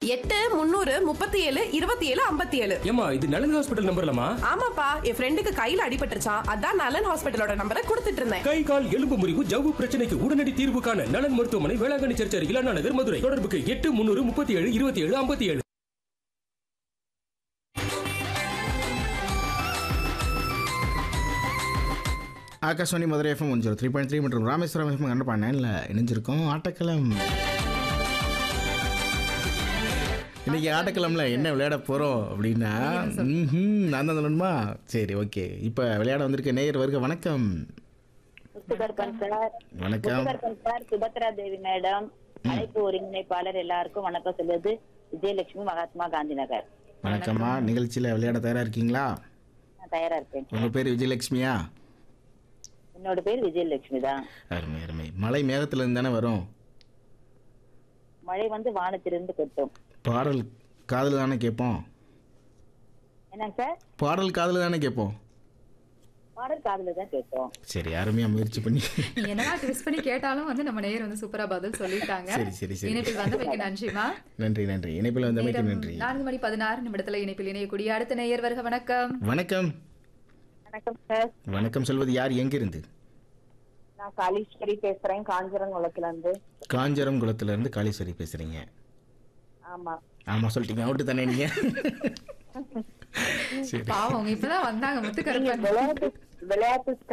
எட்டு முந்நூறு முப்பத்தி ஏழு இருபத்தி ஏழு ஐம்பத்தி ஏழு ஏமா இது நலன் ஹாஸ்பிட்டல் நம்பர்லமா ஆமாப்பா என் ஃப்ரெண்டுக்கு கையில அடிபட்டுருச்சான் அதான் நலன் ஹாஸ்பிட்டலோட நம்பரை கொடுத்துட்டு இருந்தேன் கை கால் எலும்பு முறிவு ஜவ்வு பிரச்சனைக்கு உடனடி தீர்வு காண நலன் மருத்துவமனை வேளாங்கண்ணி சர்ச் அருகில் அண்ணா நகர் மதுரை தொடர்புக்கு எட்டு முன்னூறு முப்பத்தி ஏழு இருபத்தி ஏழு ஐம்பத்தி ஏழு Akashvani Madurai FM one zero three point three மற்றும் ராமேஸ்வரம் எஃப்எம் கண்டப்பா நைனில் இணைஞ்சிருக்கோம் ஆட்டக்களம் இன்னைக்கு ஆட்டக்கிழமில் என்ன விளையாட போகிறோம் அப்படின்னா ம்ஹும், நான் தான் சொல்லணுமா சரி ஓகே இப்போ விளையாட வந்திருக்க நேயர் வருக வணக்கம் முத்துகர்பன் சார் வணக்கம் முத்துகர்பன் சார் சுபத்ரா தேவி மேடம் அனைத்து ஒருங்கிணைப்பாளர் எல்லாருக்கும் வணக்கம் சொல்லுது விஜயலட்சுமி மகாத்மா காந்தி நகர் வணக்கம்மா நிகழ்ச்சியில் விளையாட தயாராக இருக்கீங்களா நான் தயாரா இருக்கேன் உங்கள் பேர் விஜயலட்சுமியா என்னோட பேர் விஜயலட்சுமி தான் அருமை அருமை மலை மேகத்துலேருந்து தானே வரும் மழை வந்து வானத்திலிருந்து கொட்டும் பாடல் காதில் தானே கேட்போம் என்னங்க சார் பாடல் காதில் தானே கேட்போம் பாடல் காதுல தான் கேட்டோம் சரி அருமையாக முயற்சி பண்ணி நீங்க என்னதான் ட்விஸ்ட் பண்ணி கேட்டாலும் வந்து நம்ம நேயர் வந்து சூப்பரா பதில் சொல்லிட்டாங்க சரி, சரி, சரி. இணைப்பில் வந்தமைக்கு நன்றிமா நன்றி நன்றி இணைப்பில் வந்தமைக்கு நேரம் நன்றி நான்கு மணி பதினாறு நிமிடத்துல இணைப்பில் இணையக்கூடிய அடுத்த நேயர் வருக வணக்கம் வணக்கம் வணக்கம் சார் வணக்கம் சொல்வது யார் எங்கிருந்து நான் காளீஸ்வரி பேசுறேன் காஞ்சிரங்குளத்துல இருந்து காஞ்சரம் குளத்துல இருந்து காளீஸ்வரி பேசுறீங்க ஆமா ஆமா சொல்லிட்டீங்க அவுட்டு தானே நீங்க சரி பாவம் அவங்க இப்பதான் வந்தாங்க முத்துக்கருப்பன் விளையாட்டு விளையாட்டு